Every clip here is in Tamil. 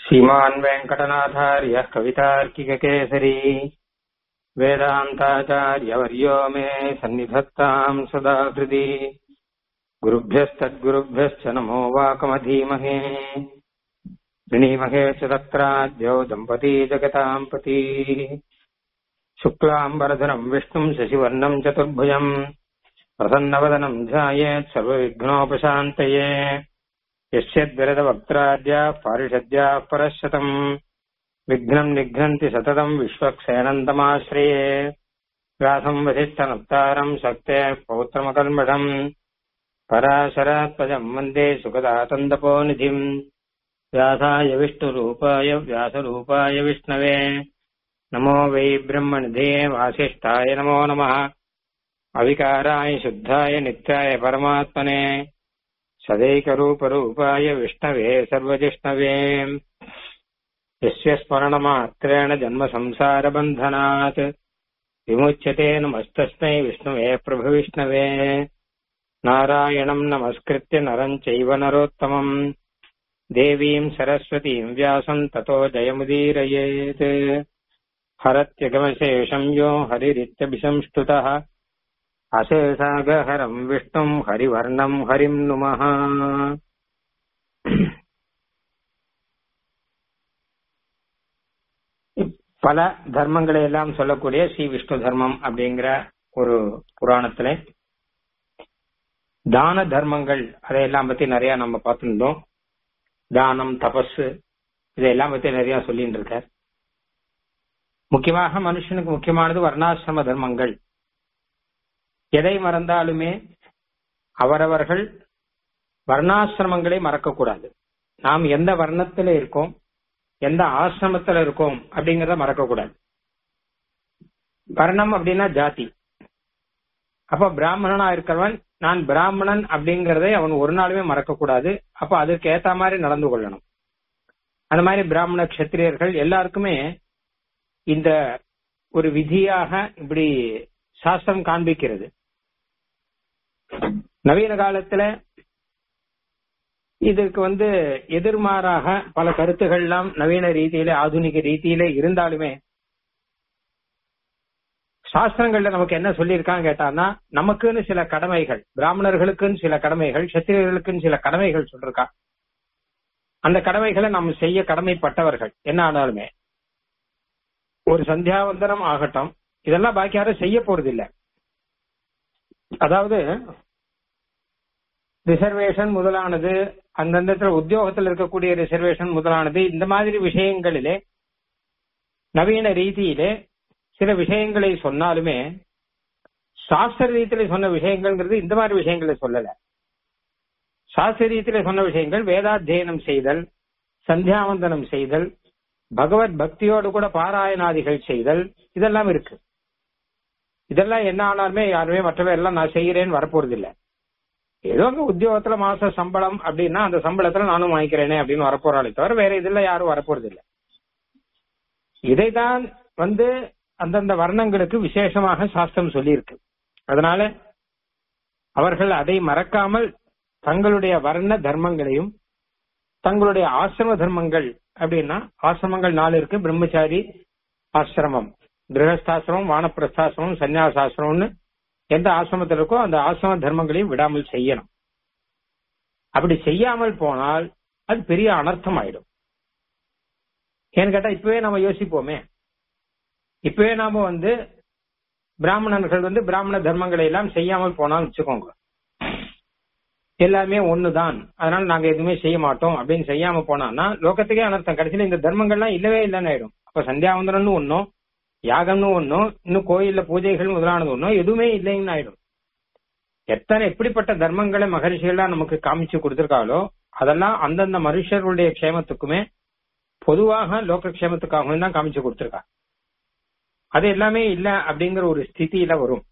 श्रीमान् वेङ्कटनाथार्यः कवितार्किककेसरी वेदान्ताचार्यवर्यो मे सन्निधत्ताम् सदा हृदि गुरुभ्यस्तद्गुरुभ्यश्च नमो वाकमधीमहे ऋणीमहे च तत्राद्यौ दम्पती जगताम् पती शुक्लाम्बरधरम् विष्णुम् शशिवर्णम् चतुर्भुजम् प्रसन्नवदनम् ध्यायेत् सर्वविघ्नोपशान्तये यस्यद्विरदवक्त्राद्याः पारिषद्याः परशतम् विघ्नम् निघ्नन्ति सततम् विश्वक्सेनन्तमाश्रये व्यासम् वसिष्ठनप्तारम् शक्तेः पौत्रमकल्मषम् पराशरात्मजम् वन्दे सुखदातन्दपोनिधिम् व्यासाय विष्णुरूपाय व्यासरूपाय विष्णवे नमो वै ब्रह्मनिधे वासिष्ठाय नमो नमः अविकाराय शुद्धाय नित्याय परमात्मने सदैकरूपरूपाय विष्णवे सर्वजिष्णवे यस्य स्मरणमात्रेण जन्मसंसारबन्धनात् विमुच्यते नमस्तस्मै विष्णवे प्रभुविष्णवे नारायणम् नमस्कृत्य नरम् चैव नरोत्तमम् देवीम् सरस्वतीम् व्यासम् ततो जयमुदीरयेत् हरत्यगमशेषम् यो हरिरित्यभिसंष्टुतः அசேஷாகஹரம் விஷ்ணும் ஹரிவர்ணம் ஹரிம் நுமஹ பல தர்மங்களை எல்லாம் சொல்லக்கூடிய ஸ்ரீ விஷ்ணு தர்மம் அப்படிங்கிற ஒரு புராணத்துல தான தர்மங்கள் அதையெல்லாம் பத்தி நிறைய நம்ம பார்த்துருந்தோம் தானம் தபஸ் இதையெல்லாம் பத்தி நிறைய சொல்லிட்டு இருக்கார் முக்கியமாக மனுஷனுக்கு முக்கியமானது வர்ணாசிரம தர்மங்கள் எதை மறந்தாலுமே அவரவர்கள் வர்ணாசிரமங்களை மறக்கக்கூடாது நாம் எந்த வர்ணத்துல இருக்கோம் எந்த ஆசிரமத்துல இருக்கோம் அப்படிங்கறத மறக்கக்கூடாது வர்ணம் அப்படின்னா ஜாதி அப்ப பிராமணனா இருக்கிறவன் நான் பிராமணன் அப்படிங்கறதை அவன் ஒரு நாளுமே மறக்கக்கூடாது அப்ப அதற்கு ஏத்த மாதிரி நடந்து கொள்ளணும் அந்த மாதிரி பிராமண கஷத்திரியர்கள் எல்லாருக்குமே இந்த ஒரு விதியாக இப்படி சாஸ்திரம் காண்பிக்கிறது நவீன காலத்துல இதற்கு வந்து எதிர்மாறாக பல கருத்துக்கள்லாம் நவீன ரீதியில ஆதுனிக ரீதியில இருந்தாலுமே சாஸ்திரங்கள்ல நமக்கு என்ன சொல்லியிருக்கான்னு கேட்டான்னா நமக்குன்னு சில கடமைகள் பிராமணர்களுக்குன்னு சில கடமைகள் சத்திரியர்களுக்குன்னு சில கடமைகள் சொல்லிருக்கா அந்த கடமைகளை நம்ம செய்ய கடமைப்பட்டவர்கள் என்ன ஆனாலுமே ஒரு சந்தியாவந்தனம் ஆகட்டும் இதெல்லாம் பாக்கி யாரும் செய்ய போறது இல்லை அதாவது ரிசர்வேஷன் முதலானது அந்தந்த உத்தியோகத்தில் இருக்கக்கூடிய ரிசர்வேஷன் முதலானது இந்த மாதிரி விஷயங்களிலே நவீன ரீதியிலே சில விஷயங்களை சொன்னாலுமே சாஸ்திர ரீதியில சொன்ன விஷயங்கள்ங்கிறது இந்த மாதிரி விஷயங்களை சொல்லல சாஸ்திர ரீதியில சொன்ன விஷயங்கள் வேதாத்தியனம் செய்தல் சந்தியாவந்தனம் செய்தல் பகவத் பக்தியோடு கூட பாராயணாதிகள் செய்தல் இதெல்லாம் இருக்கு இதெல்லாம் என்ன ஆனாலுமே யாருமே மற்றவை எல்லாம் நான் செய்கிறேன்னு வரப்போறது இல்ல ஏதோ உத்தியோகத்துல மாச சம்பளம் அப்படின்னா அந்த சம்பளத்துல நானும் வாங்கிக்கிறேனே அப்படின்னு வரப்போறாளே தவிர வேற இதுல யாரும் வரப்போறது இல்ல இதைதான் வந்து அந்தந்த வர்ணங்களுக்கு விசேஷமாக சாஸ்திரம் சொல்லியிருக்கு அதனால அவர்கள் அதை மறக்காமல் தங்களுடைய வர்ண தர்மங்களையும் தங்களுடைய ஆசிரம தர்மங்கள் அப்படின்னா ஆசிரமங்கள் நாலு இருக்கு பிரம்மச்சாரி ஆசிரமம் கிரகஸ்தாசிரமம் வானப்பிரஸ்தாசிரமம் சன்னியாசாசிரமம்னு எந்த ஆசிரமத்தில் இருக்கோ அந்த ஆசிரம தர்மங்களையும் விடாமல் செய்யணும் அப்படி செய்யாமல் போனால் அது பெரிய அனர்த்தம் ஆயிடும் ஏன்னு கேட்டா இப்பவே நம்ம யோசிப்போமே இப்பவே நாம வந்து பிராமணர்கள் வந்து பிராமண தர்மங்களை எல்லாம் செய்யாமல் போனால் வச்சுக்கோங்க எல்லாமே ஒண்ணுதான் அதனால நாங்க எதுவுமே செய்ய மாட்டோம் அப்படின்னு செய்யாம போனான்னா லோகத்துக்கே அனர்த்தம் கடைசியில இந்த தர்மங்கள்லாம் இல்லவே இல்லைன்னு ஆயிடும் அப்ப சந்தியாவந்தனம்னு ஒன்னும் யாகம்னு ஒன்னும் இன்னும் கோயில்ல பூஜைகள் முதலானது ஒன்னும் எதுவுமே இல்லைன்னு ஆயிடும் எத்தனை எப்படிப்பட்ட தர்மங்களை மகரிஷிகள்லாம் நமக்கு காமிச்சு கொடுத்திருக்காளோ அதெல்லாம் அந்தந்த மனுஷர்களுடைய க்ஷேமத்துக்குமே பொதுவாக லோக க்ஷேமத்துக்காகவும் தான் காமிச்சு கொடுத்திருக்கா அது எல்லாமே இல்ல அப்படிங்கிற ஒரு ஸ்திதியில வரும்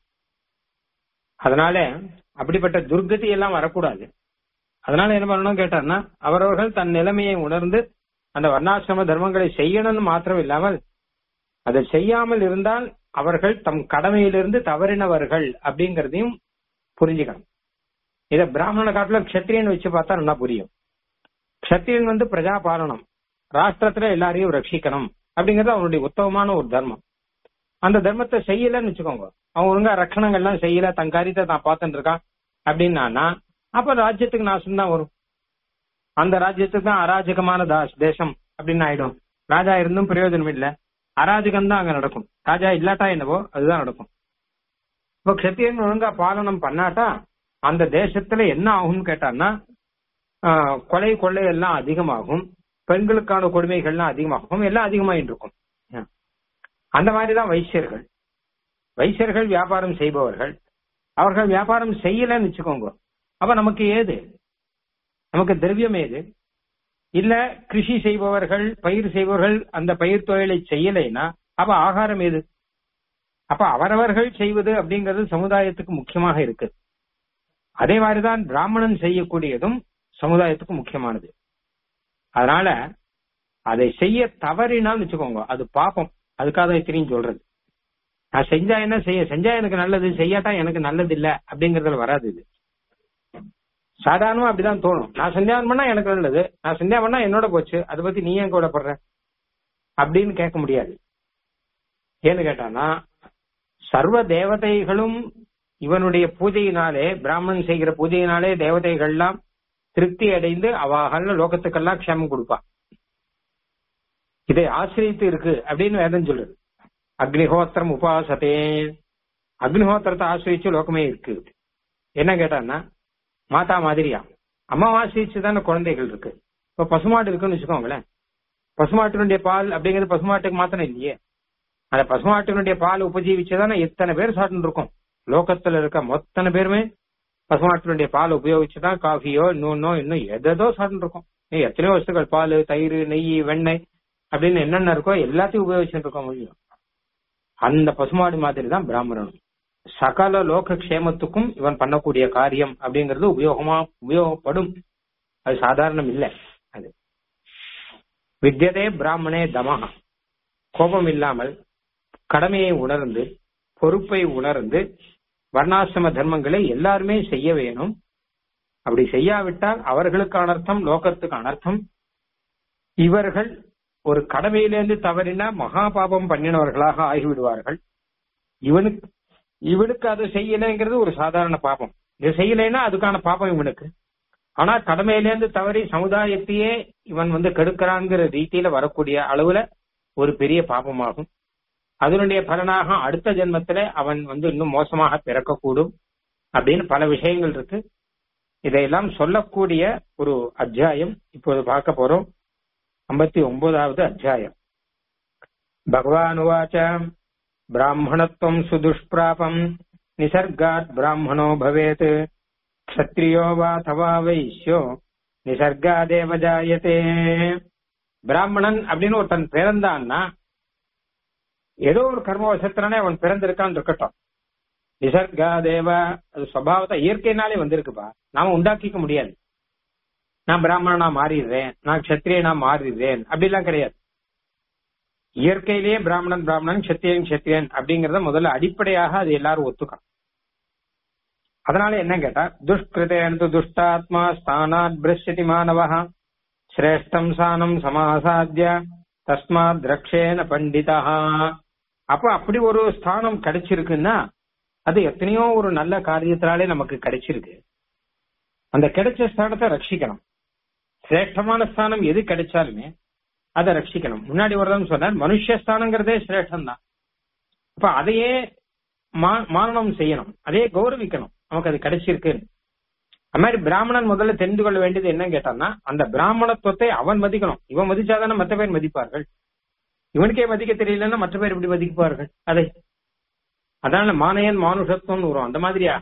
அதனால அப்படிப்பட்ட துர்கதி எல்லாம் வரக்கூடாது அதனால என்ன பண்ணணும் கேட்டார்னா அவரவர்கள் தன் நிலைமையை உணர்ந்து அந்த வர்ணாசிரம தர்மங்களை செய்யணும்னு மாத்திரம் இல்லாமல் அதை செய்யாமல் இருந்தால் அவர்கள் தம் கடமையிலிருந்து தவறினவர்கள் அப்படிங்கறதையும் புரிஞ்சுக்கணும் இத பிராமண காட்டுல கஷத்திரியன் வச்சு பார்த்தா நல்லா புரியும் கஷத்திரியன் வந்து பிரஜா பாலனம் ராஷ்டிரத்துல எல்லாரையும் ரட்சிக்கணும் அப்படிங்கறது அவனுடைய உத்தமமான ஒரு தர்மம் அந்த தர்மத்தை செய்யலன்னு வச்சுக்கோங்க அவன் ஒழுங்கா ரட்சணங்கள்லாம் செய்யல தன் காரியத்தை தான் பார்த்துட்டு இருக்கான் அப்படின்னா அப்ப ராஜ்யத்துக்கு நாசம் தான் வரும் அந்த ராஜ்யத்துக்கு தான் அராஜகமான தாஸ் தேசம் அப்படின்னு ஆயிடும் ராஜா இருந்தும் பிரயோஜனம் இல்ல அராஜகம் தான் அங்க நடக்கும் ராஜா இல்லாட்டா என்னவோ அதுதான் நடக்கும் இப்ப கஷத்திரியன் ஒழுங்கா பாலனம் பண்ணாட்டா அந்த தேசத்துல என்ன ஆகும்னு கேட்டான்னா ஆஹ், கொலை கொள்ளை எல்லாம் அதிகமாகும் பெண்களுக்கான கொடுமைகள்லாம் அதிகமாகும் எல்லாம் அதிகமாயிட்டு இருக்கும் அந்த மாதிரிதான் வைசியர்கள் வைசியர்கள் வியாபாரம் செய்பவர்கள் அவர்கள் வியாபாரம் செய்யலன்னு வச்சுக்கோங்க அப்ப நமக்கு ஏது நமக்கு திரவியம் ஏது இல்ல கிருஷி செய்பவர்கள் பயிர் செய்பவர்கள் அந்த பயிர் தொழிலை செய்யலைன்னா அப்ப ஆகாரம் ஏது அப்ப அவரவர்கள் செய்வது அப்படிங்கிறது சமுதாயத்துக்கு முக்கியமாக இருக்கு அதே மாதிரிதான் பிராமணன் செய்யக்கூடியதும் சமுதாயத்துக்கு முக்கியமானது அதனால அதை செய்ய தவறினால் வச்சுக்கோங்க அது பாப்பம் அதுக்காக இத்தனையும் சொல்றது நான் செஞ்சா என்ன செய்ய செஞ்சா எனக்கு நல்லது செய்யாட்டா எனக்கு நல்லது இல்ல அப்படிங்கறதுல வராது இது சாதாரணமா அப்படிதான் தோணும் நான் சந்தியாவனம் பண்ணா எனக்கு நல்லது நான் சந்தியா பண்ணா என்னோட போச்சு அதை பத்தி நீ ஏன் கவலைப்படுற அப்படின்னு கேட்க முடியாது ஏன்னு கேட்டானா சர்வ தேவதைகளும் இவனுடைய பூஜையினாலே பிராமணன் செய்கிற பூஜையினாலே தேவதைகள்லாம் திருப்தி அடைந்து அவாகல்ல லோகத்துக்கெல்லாம் க்ஷேமம் கொடுப்பா இதை ஆசிரியத்து இருக்கு அப்படின்னு வேதம் சொல்லுது அக்னிஹோத்திரம் உபாசத்தே அக்னிஹோத்திரத்தை ஆசிரிச்சு லோகமே இருக்கு என்ன கேட்டான்னா மாதா மாதிரியா அம்மா ஆசிரிச்சு தானே குழந்தைகள் இருக்கு இப்ப பசுமாடு இருக்குன்னு வச்சுக்கோங்களேன் பசுமாட்டினுடைய பால் அப்படிங்கிறது பசுமாட்டுக்கு மாத்திரம் இல்லையே அந்த பசுமாட்டினுடைய பால் உபஜீவிச்சுதானே எத்தனை பேர் சாப்பிட்டு இருக்கோம் லோகத்துல இருக்க மொத்தனை பேருமே பசுமாட்டினுடைய பால் உபயோகிச்சுதான் காஃபியோ இன்னொன்னோ இன்னும் எதோ சாப்பிட்டு இருக்கோம் ஏய், எத்தனையோ வஸ்துக்கள் பால் தயிர் நெய் வெண்ணெய் அப்படின்னு என்னென்ன இருக்கோ எல்லாத்தையும் உபயோகிச்சுட்டு இருக்கோம் முடியும் அந்த பசுமாடு மாதிரி தான் பிராமணனும் சகல லோக க்ஷேமத்துக்கும் இவன் பண்ணக்கூடிய காரியம் அப்படிங்கிறது உபயோகமா உபயோகப்படும் அது சாதாரணம் இல்ல அது வித்தியதே பிராமணே தமஹா கோபம் இல்லாமல் கடமையை உணர்ந்து பொறுப்பை உணர்ந்து வர்ணாசிரம தர்மங்களை எல்லாருமே செய்ய வேணும் அப்படி செய்யாவிட்டால் அவர்களுக்கு அனர்த்தம் லோகத்துக்கு அனர்த்தம் இவர்கள் ஒரு கடமையிலிருந்து தவறினா மகா பாபம் பண்ணினவர்களாக ஆகிவிடுவார்கள் இவனுக்கு இவனுக்கு அது செய்யலைங்கிறது ஒரு சாதாரண பாபம் இது செய்யலைன்னா அதுக்கான பாபம் இவனுக்கு ஆனா கடமையிலேருந்து தவறி சமுதாயத்தையே இவன் வந்து கெடுக்கிறான்ங்கிற ரீதியில வரக்கூடிய அளவுல ஒரு பெரிய பாபமாகும் அதனுடைய பலனாக அடுத்த ஜென்மத்தில அவன் வந்து இன்னும் மோசமாக பிறக்கக்கூடும் அப்படின்னு பல விஷயங்கள் இருக்கு இதையெல்லாம் சொல்லக்கூடிய ஒரு அத்தியாயம் இப்போது பார்க்க போறோம் ஐம்பத்தி ஒன்பதாவது அத்தியாயம் பகவான் உவாச்ச பிராமணத்துவம் சுதுஷ்பிராபம் நிசர்காத் பிராமணோ பவேத் க்ஷத்ரியோ வா தவா வைஷ்யோ நிசர்காதேவ ஜாயத்தே பிராமணன் அப்படின்னு ஒருத்தன் பிறந்தான்னா ஏதோ ஒரு கர்மவசத்தினாலே அவன் பிறந்திருக்கான் இருக்கட்டும் நிசர்காதேவ அது சுவாவத்தை இயற்கையினாலே வந்திருக்குப்பா நாம உண்டாக்கிக்க முடியாது நான் பிராமணனா மாறிடுறேன் நான் கஷத்திரியனா மாறிடுறேன் அப்படிலாம் கிடையாது இயற்கையிலேயே பிராமணன் பிராமணன் கஷத்திரியன் கஷத்திரியன் அப்படிங்கறத முதல்ல அடிப்படையாக அது எல்லாரும் ஒத்துக்கணும் அதனால என்ன கேட்டா துஷ்கிருதேன் து துஷ்டாத்மா ஸ்தானாத் பிரஷ்யதி மாணவா சிரேஷ்டம் சானம் சமாசாத்திய தஸ்மாத் திரக்ஷேன பண்டிதா அப்ப அப்படி ஒரு ஸ்தானம் கிடைச்சிருக்குன்னா அது எத்தனையோ ஒரு நல்ல காரியத்தினாலே நமக்கு கிடைச்சிருக்கு அந்த கிடைச்ச ஸ்தானத்தை ரட்சிக்கணும் சிரேஷ்டமான ஸ்தானம் எது கிடைச்சாலுமே அதை ரட்சிக்கணும் முன்னாடி ஒரு தடவை சொன்னார் மனுஷஸ்தானங்கிறதே சிரேஷ்டம் தான் அப்ப அதையே மா- மானனம் செய்யணும் அதையே கௌரவிக்கணும் நமக்கு அது கிடைச்சிருக்கு அது மாதிரி பிராமணன் முதல்ல தெரிந்து கொள்ள வேண்டியது என்னன்னு கேட்டான்னா அந்த பிராமணத்துவத்தை அவன் மதிக்கணும் இவன் மதிச்சாதானே மற்ற பேர் மதிப்பார்கள் இவனுக்கே மதிக்க தெரியலன்னா மற்ற பேர் எப்படி மதிப்பார்கள் அதை அதனால மானையன் மானுஷத்துவம்னு வரும் அந்த மாதிரியாக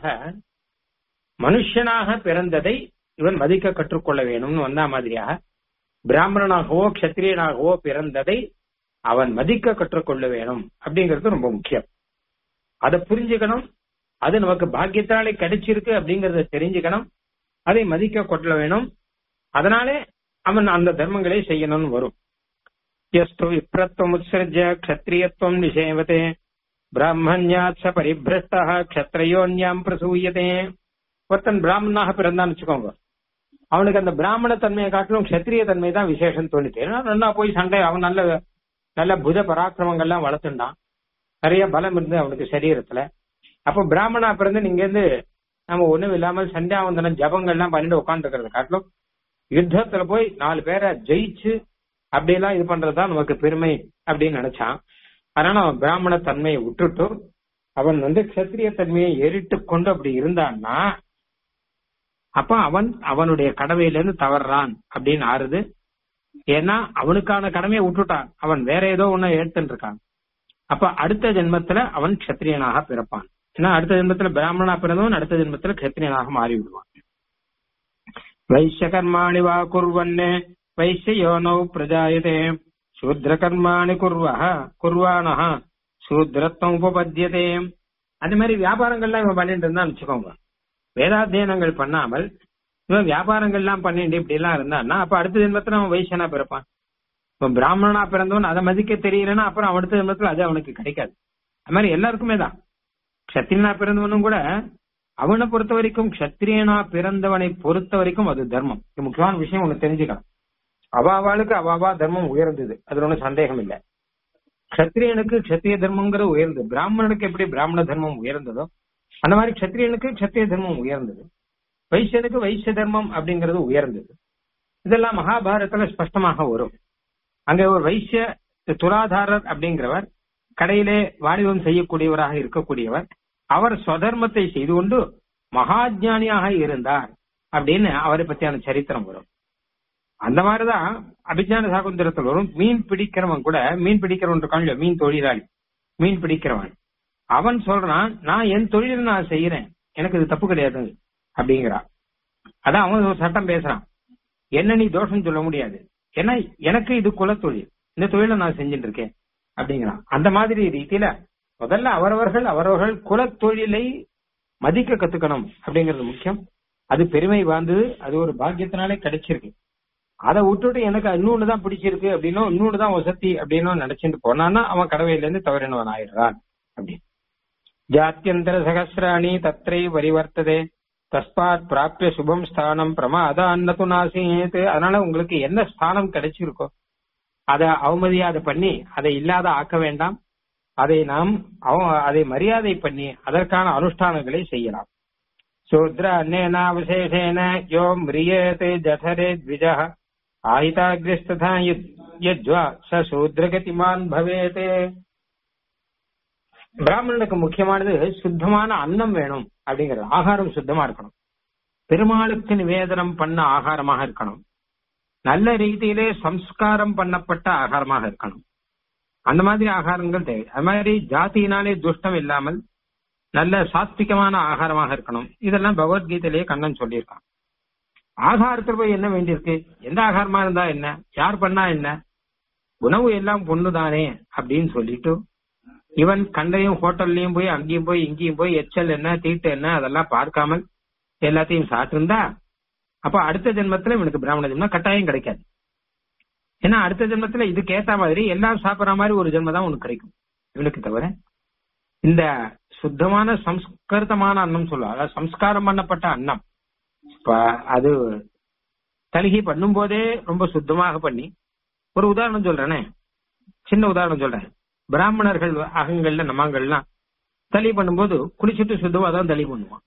மனுஷனாக பிறந்ததை இவன் மதிக்க கற்றுக்கொள்ள வேணும்னு வந்தா மாதிரியாக பிராமணனாகவோ க்ஷத்திரியனாகவோ பிறந்ததை அவன் மதிக்க கற்றுக்கொள்ள வேணும் அப்படிங்கிறது ரொம்ப முக்கியம் அதை புரிஞ்சுக்கணும் அது நமக்கு பாக்கியத்தாலே கிடைச்சிருக்கு அப்படிங்கறத தெரிஞ்சுக்கணும் அதை மதிக்க கொள்ள வேணும் அதனாலே அவன் அந்த தர்மங்களை செய்யணும்னு வரும் எஸ்து விப்ரத்வம் உத்சர்ஜ க்ஷத்ரியத்துவம் நிஷேவதே பிராமணியாத் ச பரிபிரஷ்டா க்ஷத்ரயோன்யாம் பிரசூயதே ஒருத்தன் பிராமணனாக பிறந்தான்னு வச்சுக்கோங்க அவனுக்கு அந்த பிராமண தன்மையை காட்டிலும் கஷத்திரிய தன்மை தான் விசேஷம் தோணிட்டு ஏன்னா நல்லா போய் சண்டை அவன் நல்ல நல்ல புத பராக்கிரமங்கள்லாம் வளர்த்துண்டான் நிறைய பலம் இருந்து அவனுக்கு சரீரத்துல அப்போ பிராமணா பிறந்து நீங்க இருந்து நம்ம ஒண்ணும் இல்லாமல் சந்தியாவந்தனம் ஜபங்கள்லாம் பண்ணிட்டு உட்காந்துருக்கிறத காட்டிலும் யுத்தத்துல போய் நாலு பேரை ஜெயிச்சு அப்படியெல்லாம் இது பண்றதுதான் நமக்கு பெருமை அப்படின்னு நினைச்சான் அதனால அவன் பிராமண தன்மையை விட்டுட்டு அவன் வந்து கத்திரிய தன்மையை ஏறிட்டு கொண்டு அப்படி இருந்தான்னா அப்ப அவன் அவனுடைய கடமையில இருந்து தவறான் அப்படின்னு ஆறுது ஏன்னா அவனுக்கான கடமையை விட்டுட்டான் அவன் வேற ஏதோ ஒண்ணு ஏற்றுன்னு இருக்கான் அப்ப அடுத்த ஜென்மத்துல அவன் கத்திரியனாக பிறப்பான் ஏன்னா அடுத்த ஜென்மத்துல பிராமணனா பிறந்தவன் அடுத்த ஜென்மத்துல கத்திரியனாக மாறி விடுவான் வைசிய கர்மாணி வா குர்வன்னு வைசிய யோனோ பிரஜாயதே சூத்ர கர்மாணி குர்வஹ குர்வானஹ சூத்ரத்வம் உபபத்தியதே அந்த மாதிரி வியாபாரங்கள்லாம் இவன் பண்ணிட்டு இருந்தான்னு வச்சுக்கோங்க வேதாத்தியனங்கள் பண்ணாமல் இவன் வியாபாரங்கள்லாம் பண்ணிட்டு இப்படி எல்லாம் இருந்தான்னா அப்ப அடுத்த ஜென்மத்துல அவன் வைசியனா பிறப்பான் இப்ப பிராமணனா பிறந்தவன் அதை மதிக்க தெரியலன்னா அப்புறம் அடுத்த ஜென்மத்துல அது அவனுக்கு கிடைக்காது அது மாதிரி எல்லாருக்குமே தான் கத்திரியனா பிறந்தவனும் கூட அவனை பொறுத்த வரைக்கும் கத்திரியனா பிறந்தவனை பொறுத்த வரைக்கும் அது தர்மம் இது முக்கியமான விஷயம் ஒண்ணு தெரிஞ்சுக்கலாம் அவாவாளுக்கு அவாவா தர்மம் உயர்ந்தது அதுல ஒன்றும் சந்தேகம் இல்லை கத்திரியனுக்கு கத்திரிய தர்மங்கிறது உயர்ந்தது பிராமணனுக்கு எப்படி பிராமண தர்மம் உயர்ந்ததோ அந்த மாதிரி கத்திரியனுக்கு கத்திரிய தர்மம் உயர்ந்தது வைசியனுக்கு வைசிய தர்மம் அப்படிங்கிறது உயர்ந்தது இதெல்லாம் மகாபாரதத்துல ஸ்பஷ்டமாக வரும் அங்க ஒரு வைசிய துலாதாரர் அப்படிங்கிறவர் கடையிலே வாணிபம் செய்யக்கூடியவராக இருக்கக்கூடியவர் அவர் ஸ்வதர்மத்தை செய்து கொண்டு மகாஜானியாக இருந்தார் அப்படின்னு அவரை பத்தியான சரித்திரம் வரும் அந்த மாதிரிதான் அபிஜான சாகுந்தரத்தில் வரும் மீன் பிடிக்கிறவன் கூட மீன் பிடிக்கிறவன் இருக்கான் இல்லையா, மீன் தொழிலாளி மீன் பிடிக்கிறவன் அவன் சொல்றான் நான் என் தொழிலை நான் செய்யறேன் எனக்கு இது தப்பு கிடையாது அப்படிங்கிறான் அதான் அவன் ஒரு சட்டம் பேசுறான் என்ன நீ தோஷம் சொல்ல முடியாது ஏன்னா எனக்கு இது குலத்தொழில் இந்த தொழிலை நான் செஞ்சுட்டு இருக்கேன் அப்படிங்கிறான் அந்த மாதிரி ரீதியில முதல்ல அவரவர்கள் அவரவர்கள் குலத்தொழிலை மதிக்க கத்துக்கணும் அப்படிங்கிறது முக்கியம் அது பெருமை வாழ்ந்தது அது ஒரு பாக்கியத்தினாலே கிடைச்சிருக்கு அதை விட்டுட்டு எனக்கு இன்னொன்னு தான் பிடிச்சிருக்கு அப்படின்னும் இன்னொன்னு தான் வசதி அப்படின்னு நினைச்சிட்டு போனான்னா அவன் கடவையில இருந்து தவறினவன் ஆயிடுறான் அப்படின்னு ஜாத்தியந்தர சகசிராணி தத்ரை வரிவர்த்ததே தஸ்மாத் பிராப்திய சுபம் ஸ்தானம் பிரமாத அன்னது நாசியேத் அதனால உங்களுக்கு என்ன ஸ்தானம் கிடைச்சிருக்கோ அதை அவமதியாத பண்ணி அதை இல்லாத ஆக்க வேண்டாம் அதை நாம் அவ- அதை மரியாதை பண்ணி அதற்கான அனுஷ்டானங்களை செய்யலாம் சூத்ர அன்னேனா விசேஷேன யோ மிரியேத் ஜठरे द्विजः ஆஹிதாகிரஸ்ததா யஜ்வா ச சூத்ரகதிமான் பவேதே பிராமணனுக்கு முக்கியமானது சுத்தமான அன்னம் வேணும் அப்படிங்கிறது ஆகாரம் சுத்தமா இருக்கணும் பெருமாளுக்கு நிவேதனம் பண்ண ஆகாரமாக இருக்கணும் நல்ல ரீதியிலே சம்ஸ்காரம் பண்ணப்பட்ட ஆகாரமாக இருக்கணும் அந்த மாதிரி ஆகாரங்கள் தேவை அது மாதிரி ஜாதியினாலே துஷ்டம் இல்லாமல் நல்ல சாத்விகமான ஆகாரமாக இருக்கணும் இதெல்லாம் பகவத்கீதையிலேயே கண்ணன் சொல்லியிருக்கான் ஆகாரத்துல போய் என்ன வேண்டியிருக்கு எந்த ஆகாரமா இருந்தா என்ன யார் பண்ணா என்ன உணவு எல்லாம் பொண்ணுதானே அப்படின்னு சொல்லிட்டு இவன் கண்டையும் ஹோட்டல்லையும் போய் அங்கேயும் போய் இங்கேயும் போய் எச்சல் என்ன தீட்டு என்ன அதெல்லாம் பார்க்காமல் எல்லாத்தையும் சாப்பிட்டிருந்தா அப்ப அடுத்த ஜென்மத்துல இவனுக்கு பிராமண ஜென்மம் கட்டாயம் கிடைக்காது ஏன்னா அடுத்த ஜென்மத்துல இதுக்கு ஏத்த மாதிரி எல்லாம் சாப்பிடுற மாதிரி ஒரு ஜென்மம் தான் உனக்கு கிடைக்கும் இவனுக்கு தவிர இந்த சுத்தமான சம்ஸ்கிருதமான அன்னம் சொல்லுவா அதாவது சம்ஸ்காரம் பண்ணப்பட்ட அன்னம் இப்ப அது தலிகை பண்ணும் போதே ரொம்ப சுத்தமாக பண்ணி ஒரு உதாரணம் சொல்றேனே சின்ன உதாரணம் சொல்றேன் பிராமணர்கள் அகங்கள்ல நம்மங்கள்லாம் தலி பண்ணும்போது குளிச்சுட்டு சுத்தமா தான் தலி பண்ணுவான்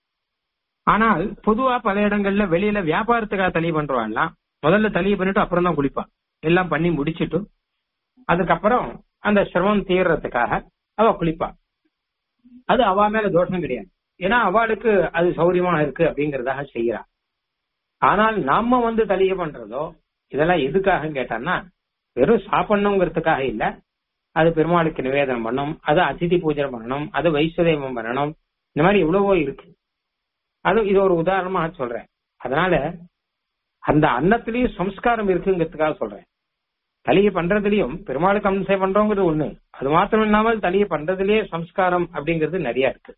ஆனால் பொதுவா பல இடங்கள்ல வெளியில வியாபாரத்துக்காக தலி பண்றவாள்லாம் முதல்ல தலியை பண்ணிட்டு அப்புறம் தான் குளிப்பான் எல்லாம் பண்ணி முடிச்சிட்டு அதுக்கப்புறம் அந்த சிரமம் தீர்றதுக்காக அவ குளிப்பா அது அவ மேல தோஷம் கிடையாது ஏன்னா அவளுக்கு அது சௌரியமா இருக்கு அப்படிங்கறதாக செய்யறா ஆனால் நாம வந்து தலிய பண்றதோ இதெல்லாம் எதுக்காக கேட்டான்னா வெறும் சாப்பிடணுங்கிறதுக்காக இல்ல அது பெருமாளுக்கு நிவேதனம் பண்ணணும் அது அதிதி பூஜை பண்ணணும் அது வைஸ்வதேவம் பண்ணணும் இந்த மாதிரி எவ்வளவோ இருக்கு அது இது ஒரு உதாரணமாக சொல்றேன் அதனால அந்த அன்னத்திலயும் சம்ஸ்காரம் இருக்குங்கிறதுக்காக சொல்றேன் தலியை பண்றதுலயும் பெருமாளுக்கு அம்சை பண்றோங்கிறது ஒண்ணு அது மாத்திரம் இல்லாமல் தலியை பண்றதுலயே சம்ஸ்காரம் அப்படிங்கிறது நிறைய இருக்கு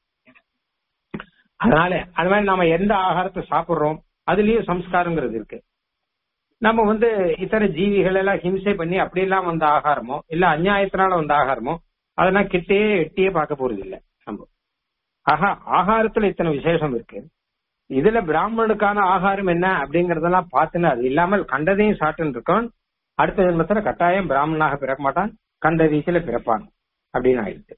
அதனால அது மாதிரி நாம எந்த ஆகாரத்தை சாப்பிடுறோம் அதுலயும் சம்ஸ்காரங்கிறது இருக்கு நம்ம வந்து இத்தர ஜீவிகள் எல்லாம் ஹிம்சை பண்ணி அப்படி எல்லாம் வந்த ஆகாரமோ இல்ல அநியாயத்தினால வந்த ஆகாரமோ அதெல்லாம் கிட்டே எட்டியே பார்க்க போறது இல்ல நம்ம ஆஹா ஆகாரத்துல இத்தனை விசேஷம் இருக்கு இதுல பிராமணனுக்கான ஆகாரம் என்ன அப்படிங்கறதெல்லாம் பார்த்துன்னு அது இல்லாமல் கண்டதையும் சாப்பிட்டு இருக்கவன் அடுத்த ஜென்மத்துல கட்டாயம் பிராமணனாக பிறக்க மாட்டான் கண்ட ரீதியில பிறப்பான் அப்படின்னு ஆயிடுது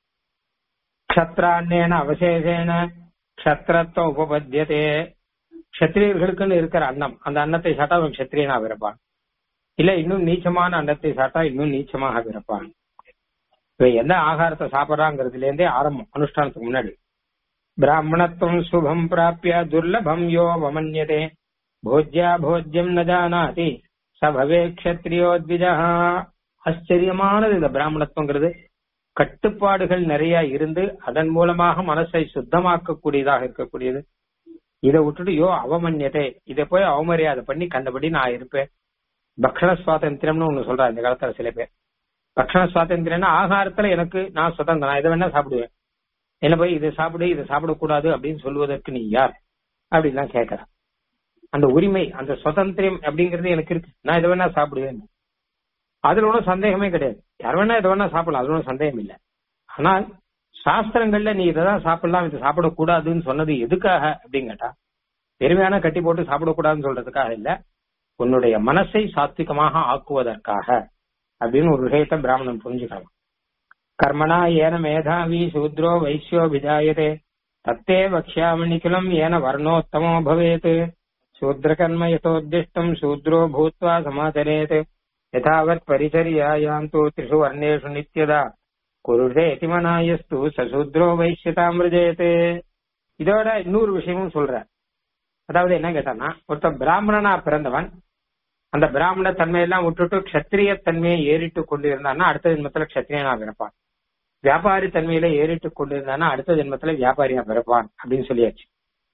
க்ஷத்ராண்ணேன அவசேஷேன க்ஷத்ரத்துவம் உபபத்தியதே க்ஷத்திரியர்களுக்குன்னு இருக்கிற அன்னம் அந்த அன்னத்தை சாப்பிட்டா அவன் க்ஷத்திரியனா பிறப்பான் இல்ல இன்னும் நீச்சமான அன்னத்தை சாப்பிட்டா இன்னும் நீச்சமாக பிறப்பான் இப்ப எந்த ஆகாரத்தை சாப்பிடறாங்கிறதுல இருந்தே ஆரம்பம் அனுஷ்டானத்துக்கு முன்னாடி பிராமணத்துவம் சுபம் பிராப்பிய துர்லபம் யோ வமன்யதே போஜ்யா போஜ்யம் ந ஜானாதி சபவே க்ஷத்ரியோ த்விஜா ஆச்சரியமானது இந்த பிராமணத்துவங்கிறது கட்டுப்பாடுகள் நிறைய இருந்து அதன் மூலமாக மனசை சுத்தமாக்க கூடியதாக இருக்கக்கூடியது இதை விட்டுட்டு யோ அவமன்யதே இதை போய் அவமரியாதை பண்ணி கண்டபடி நான் இருப்பேன் பக்ஷண சுவாதந்திரம்னு ஒண்ணு சொல்றா இந்த காலத்துல சில பேர் பக்ஷண சுவாதந்திரம்னா ஆகாரத்துல எனக்கு நான் சுதந்திரம் நான் இதை வேணா சாப்பிடுவேன் என்ன போய் இதை சாப்பிடு இதை சாப்பிடக்கூடாது அப்படின்னு சொல்வதற்கு நீ யார் அப்படின்லாம் கேட்கறான் அந்த உரிமை அந்த சுதந்திரம் அப்படிங்கிறது எனக்கு இருக்கு நான் இதை வேணா சாப்பிடுவேன் அதுல ஒன்றும் சந்தேகமே கிடையாது யார் வேணா இதை வேணா சாப்பிடலாம் அதுல ஒன்றும் சந்தேகம் இல்லை ஆனால் சாஸ்திரங்கள்ல நீ இதைதான் சாப்பிடலாம் இது சாப்பிடக்கூடாதுன்னு சொன்னது எதுக்காக அப்படின்னு கேட்டா பெருமையான கட்டி போட்டு சாப்பிடக்கூடாதுன்னு சொல்றதுக்காக இல்ல உன்னுடைய மனசை சாத்விகமாக ஆக்குவதற்காக அப்படின்னு ஒரு விஷயத்தை பிராமணன் புரிஞ்சுக்கலாம் கர்மணா ஏன மேதாவி சூத்ரோ வைசியோ விஜாயதே தத்தே வக்ஷாமணிக்குலம் ஏன வர்ணோத்தமோ பவேத் சூத்ரகர்ம யதோத்திஷ்டம் சூத்ரோ பூத்வா சமாச்சரேத் யதாவத் பரிச்சரியாயாந்து திரிஷு வர்ணேஷு நித்யதா குருஷேதி மனாயஸ்து சசூத்ரோ வைசியதாமிருஜேத் இதோட இன்னொரு விஷயமும் சொல்ற அதாவது என்ன கேட்டான்னா ஒருத்தன் பிராமணனா பிறந்தவன் அந்த பிராமண தன்மையெல்லாம் விட்டுட்டு க்ஷத்திரிய தன்மையை ஏறிட்டு கொண்டு இருந்தான்னா அடுத்த ஜென்மத்துல க்ஷத்திரியனா பிறப்பான் வியாபாரி தன்மையில ஏறிட்டு கொண்டு இருந்தானா அடுத்த ஜென்மத்துல வியாபாரியா பிறப்பான் அப்படின்னு சொல்லியாச்சு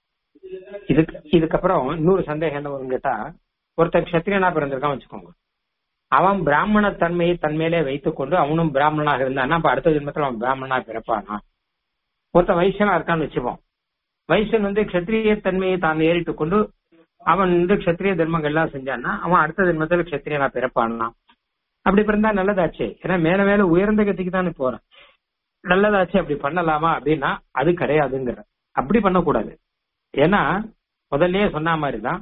இதுக்கு இதுக்கப்புறம் இன்னொரு சந்தேகம் என்ன வரும் கேட்டா ஒருத்தன் க்ஷத்திரியனா பிறந்திருக்கான் வச்சுக்கோங்க அவன் பிராமண தன்மையை தன்மையிலே வைத்துக் கொண்டு அவனும் பிராமணனாக இருந்தான்னா அப்ப அடுத்த ஜென்மத்துல அவன் பிராமணனா பிறப்பானா ஒருத்தன் வைசியனா இருக்கான்னு வச்சுப்போம் வைசியன் வந்து க்ஷத்திரிய தன்மையை தான் ஏறிட்டு கொண்டு அவன் வந்து க்ஷத்திரிய தர்மங்கள் எல்லாம் செஞ்சான்னா அவன் அடுத்த ஜென்மத்துல க்ஷத்திரியனா பிறப்பானா அப்படி பிறந்தா நல்லதாச்சு ஏன்னா மேல மேல உயர்ந்த கத்திக்கு தானே போறேன் நல்லதாச்சு அப்படி பண்ணலாமா அப்படின்னா அது கிடையாதுங்கிற அப்படி பண்ணக்கூடாது ஏன்னா முதல்லயே சொன்ன மாதிரிதான்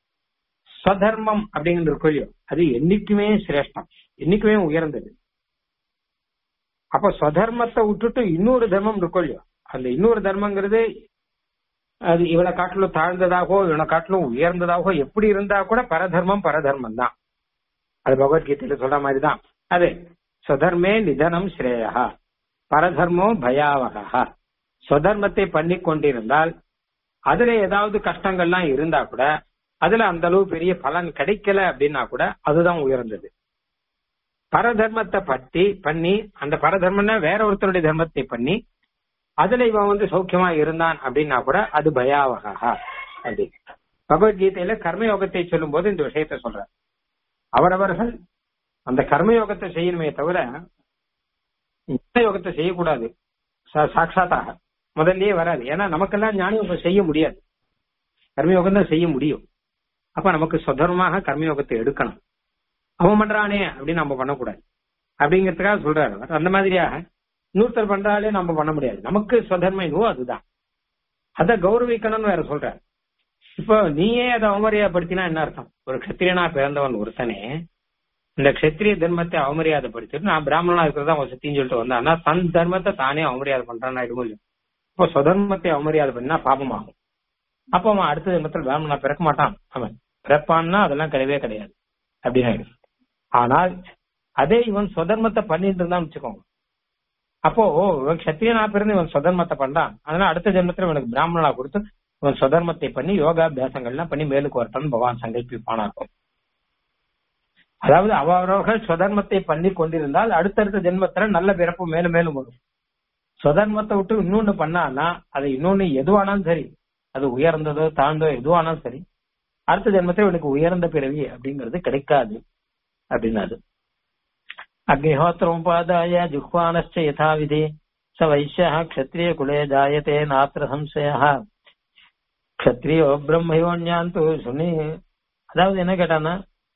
ஸ்வதர்மம் அப்படிங்கிற கொள்ளியோ அது என்னைக்குமே சிரேஷ்டம் என்னைக்குமே உயர்ந்தது அப்ப ஸ்வதர்மத்தை விட்டுட்டு இன்னொரு தர்மம் இருக்கொள்ளியோ அந்த இன்னொரு தர்மங்கிறது அது இவனை காட்டிலும் தாழ்ந்ததாகவோ இவனை காட்டிலும் உயர்ந்ததாகவோ எப்படி இருந்தா கூட பரதர்மம் பரதர்மம் தான் அது பகவத்கீதையில சொல்ற மாதிரிதான் அது ஸ்வதர்மே நிதனம் ஸ்ரேயா பரதர்மோ பயாவகா ஸ்வதர்மத்தை பண்ணி கொண்டிருந்தால் அதுல ஏதாவது கஷ்டங்கள்லாம் இருந்தா கூட அதுல அந்த அளவு பெரிய பலன் கிடைக்கல அப்படின்னா கூட அதுதான் உயர்ந்தது பரதர்மத்தை பற்றி பண்ணி அந்த பரதர்மம்னா வேற ஒருத்தருடைய தர்மத்தை பண்ணி அதுல இவன் வந்து சௌக்கியமா இருந்தான் அப்படின்னா கூட அது பயாவகா அப்படி பகவத்கீதையில கர்மயோகத்தை சொல்லும் போது இந்த விஷயத்த சொல்ற அவரவர்கள் அந்த கர்மயோகத்தை செய்யணுமே தவிர யோகத்தை செய்யக்கூடாது சாட்சாத்தாக முதல்லயே வராது ஏன்னா நமக்கெல்லாம் ஞான யோகம் செய்ய முடியாது கர்மயோகம் தான் செய்ய முடியும் அப்ப நமக்கு சொதர்மமாக கர்மயோகத்தை எடுக்கணும் அவன் பண்றானே அப்படின்னு நம்ம பண்ணக்கூடாது அப்படிங்கிறதுக்காக சொல்றாரு அந்த மாதிரியாக இன்னொருத்தர் பண்றாலே நம்ம பண்ண முடியாது நமக்கு சொதர்மை என்னவோ அதுதான் அத கௌரவிக்கணும்னு வேற சொல்றாரு இப்போ நீயே அதை அவமரியாதைப்படுத்தினா என்ன அர்த்தம் ஒரு கத்திரியனா பிறந்தவன் ஒருத்தனே இந்த கஷத்திரிய தர்மத்தை அவமரியாதைப்படுத்திட்டு நான் பிராமணனா இருக்கிறதா அவன் சத்தின்னு சொல்லிட்டு வந்தான்னா தன் தர்மத்தை தானே அவமரியாதை பண்றான் ஆயிடுமோ இல்லையோ இப்போ சுதர்மத்தை அவமரியாதை பண்ணா பாபமாகும் அப்போ அவன் அடுத்த ஜென்மத்தில் பிராமணனா பிறக்க மாட்டான் அவன் பிறப்பான்னா அதெல்லாம் கிடையவே கிடையாது அப்படின்னு ஆனால் அதே இவன் சுதர்மத்தை பண்ணிட்டு இருந்தான்னு வச்சுக்கோங்க அப்போ இவன் கத்திரியனா பிறந்து இவன் சுதர்மத்தை பண்றான் அதனால அடுத்த ஜென்மத்துல இவனுக்கு பிராமணனா கொடுத்து இவன் சுதர்மத்தை பண்ணி யோகாபியாசங்கள்லாம் பண்ணி மேலுக்கு வரட்டும் பகவான் சங்கல்பிப்பானாக்கும் அதாவது அவரவர்கள் சுதர்மத்தை பண்ணி கொண்டிருந்தால் அடுத்தடுத்த ஜென்மத்துல நல்ல பிறப்பு மேலும் மேலும் வரும் சுதர்மத்தை விட்டு இன்னொன்னு பண்ணான்னா அது இன்னொன்னு எதுவானாலும் சரி அது உயர்ந்ததோ தாழ்ந்தோ எதுவானாலும் சரி அடுத்த ஜென்மத்தில் எனக்கு உயர்ந்த பிறவி அப்படிங்கிறது கிடைக்காது அப்படின்னாரு அக்னிஹோத்திரமுபாதாய ஜுஹ்வானச்ச யதாவிதி ச வைசிய க்ஷத்ரிய குலே ஜாயத்தே நாத்திர சம்சய க்ஷத்ரியோ பிரம்மயோன்யாந்து சுனி அதாவது என்ன கேட்டானா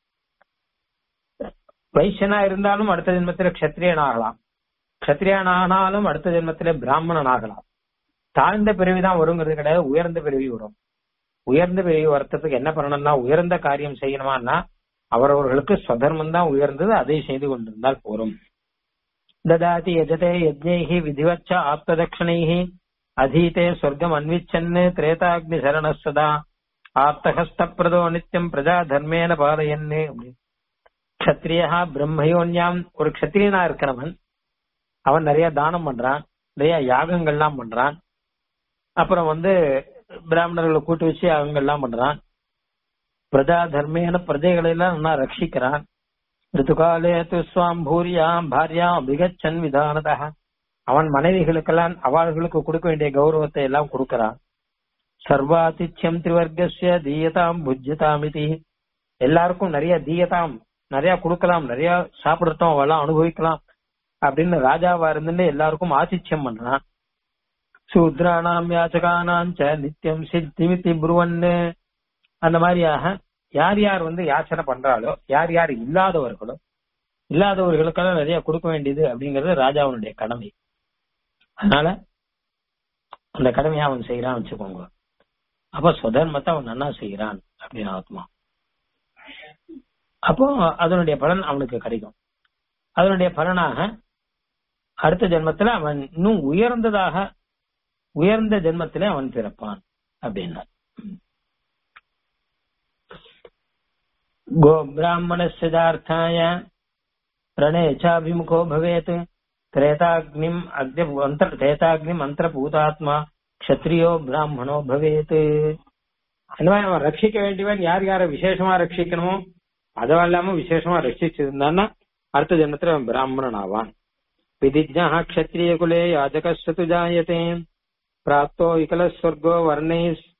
வைசியனா இருந்தாலும் அடுத்த ஜென்மத்துல க்ஷத்ரியன் ஆகலாம் க்ஷத்ரியன் ஆனாலும் அடுத்த ஜென்மத்துல பிராமணன் ஆகலாம் தாழ்ந்த பிறவிதான் வருங்கிறது கிடையாது உயர்ந்த பிறவி வரும் உயர்ந்த பிறவி வரத்துக்கு என்ன பண்ணணும்னா உயர்ந்த காரியம் செய்யணுமான்னா அவரவர்களுக்கு ஸ்வதர்மம் தான் உயர்ந்தது அதை செய்து கொண்டிருந்தால் போரும் ததாதி யஜதே யஜ்ஞைஹி விதிவச்ச ஆப்ததக்ஷணைஹி அதீதே சொர்க்கம் அன்விச்சன்னு திரேதாக்னி சரண சதா ஆப்தஹஸ்தப்பிரதோ நித்தியம் பிரஜா தர்மேன பாலயன்னு கத்திரியா பிரம்மயோன்யாம் ஒரு கத்திரியனா இருக்கிறவன் அவன் நிறைய தானம் பண்றான் நிறைய யாகங்கள்லாம் பண்றான் அப்புறம் வந்து பிராமணர்களை கூட்டு வச்சு யாகங்கள்லாம் பண்றான் பிரஜா தர்மேன பிரஜைகளை எல்லாம் நல்லா ரட்சிக்கிறான் ரிதுகாலே து ஸ்வாம் பூரியாம் பாரியாம் விகச்சன் விதானதா அவன் மனைவிகளுக்கெல்லாம் அவர்களுக்கு கொடுக்க வேண்டிய கௌரவத்தை எல்லாம் கொடுக்கறான் சர்வாதித்யம் திரிவர்க்கஸ்ய தீயதாம் புஜ்யதாம் இது எல்லாருக்கும் நிறைய தீயதாம் நிறைய கொடுக்கலாம் நிறைய சாப்பிடட்டும் அவெல்லாம் அனுபவிக்கலாம் அப்படின்னு ராஜாவா இருந்துட்டு எல்லாருக்கும் ஆதித்யம் பண்றான் சூத்ரானாம் யாச்சகானாம் ச நித்தியம் சித்திமித்தி புருவன்னு அந்த மாதிரியாக யார் யார் வந்து யாச்சனை பண்றாளோ யார் யார் இல்லாதவர்களோ இல்லாதவர்களுக்கெல்லாம் நிறைய கொடுக்க வேண்டியது அப்படிங்கறது ராஜாவுடைய கடமை அதனால அந்த கடமையை அவன் செய்யறான் வச்சுக்கோங்க அப்ப சுதர்மத்தை அவன் நன்னா செய்யறான் அப்படின்னு ஆத்மா அப்போ அதனுடைய பலன் அவனுக்கு கிடைக்கும் அதனுடைய பலனாக அடுத்த ஜென்மத்துல அவன் இன்னும் உயர்ந்ததாக உயர்ந்த ஜென்மத்திலே அவன் பிறப்பான் அப்படின்னா गो ब्राह्मणस्यदार्थाय प्रणेचाभिमुखो भवेत् त्रेताग्निम् अग्निमन्त्र त्रेताग्निम् मन्त्रभूतात्मा க்ஷத்ரியோ பிராமணோ பவேத் அந்த மாதிரி அவன் ரட்சிக்க வேண்டியவன் யார் யாரை விசேஷமா ரட்சிக்கணுமோ அதுவும் இல்லாம விசேஷமா ரட்சிச்சிருந்தான்னா அடுத்த ஜென்மத்துல அவன் பிராமணன் ஆவான் விதிஜா க்ஷத்ரிய குலே யாஜகஸ்வத்து ஜாயதே பிராப்தோ விகலஸ்வர்கோ வர்ணை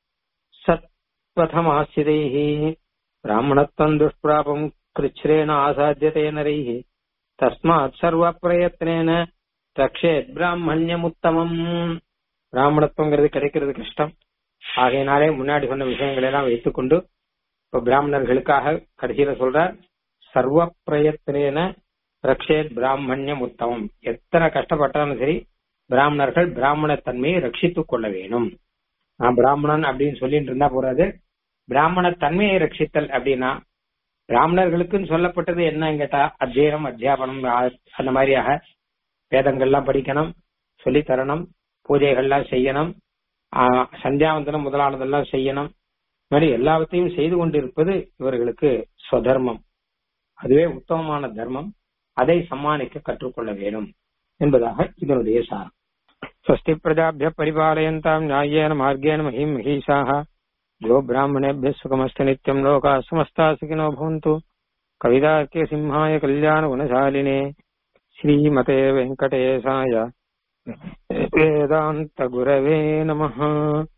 சத்வதமாசிதைः ब्राह्मणत्वम् दुष्प्रापम् कृच्छ्रेण आसाध्यते नरैः तस्मात् सर्वप्रयत्नेन ரக்ஷேத் பிராமணியமுத்தமம் பிராமணத்துவங்கிறது கிடைக்கிறது கஷ்டம் ஆகையினாலே முன்னாடி சொன்ன விஷயங்களை எல்லாம் வைத்துக்கொண்டு இப்ப பிராமணர்களுக்காக கடைசியில சொல்றார் சர்வ பிரயத்தனேன ரக்ஷேத் பிராமணியம் உத்தமம் எத்தனை கஷ்டப்பட்டாலும் சரி பிராமணர்கள் பிராமணத்தன்மையை ரட்சித்துக் கொள்ள வேணும் நான் பிராமணன் அப்படின்னு சொல்லிட்டு இருந்தா போறாது பிராமண தன்மையை ரட்சித்தல் அப்படின்னா பிராமணர்களுக்குன்னு சொல்லப்பட்டது என்னன்னு கேட்டா அத்தியனம் அத்தியாபனம் அந்த மாதிரியாக வேதங்கள்லாம் படிக்கணும் சொல்லி தரணும் பூஜைகள்லாம் செய்யணும் சந்தியாவந்தனம் முதலானதெல்லாம் செய்யணும் இந்த மாதிரி எல்லாவற்றையும் செய்து கொண்டிருப்பது இவர்களுக்கு ஸ்வதர்மம் அதுவே உத்தமமான தர்மம் அதை சம்மானிக்க கற்றுக்கொள்ள வேணும் என்பதாக இதனுடைய சாரம் ஸ்வஸ்தி பிரஜாபிய பரிபாலயந்தாம் நியாயேன மார்கேன மகிம் மகிஷாக यो ब्राह्मणेभ्यः सुखमस्त नित्यम् लोकाः समस्ता सुखिनो भवन्तु कविदार्के सिंहाय कल्याणगुणशालिने श्रीमते वेङ्कटेशाय वेदान्तगुरवे नमः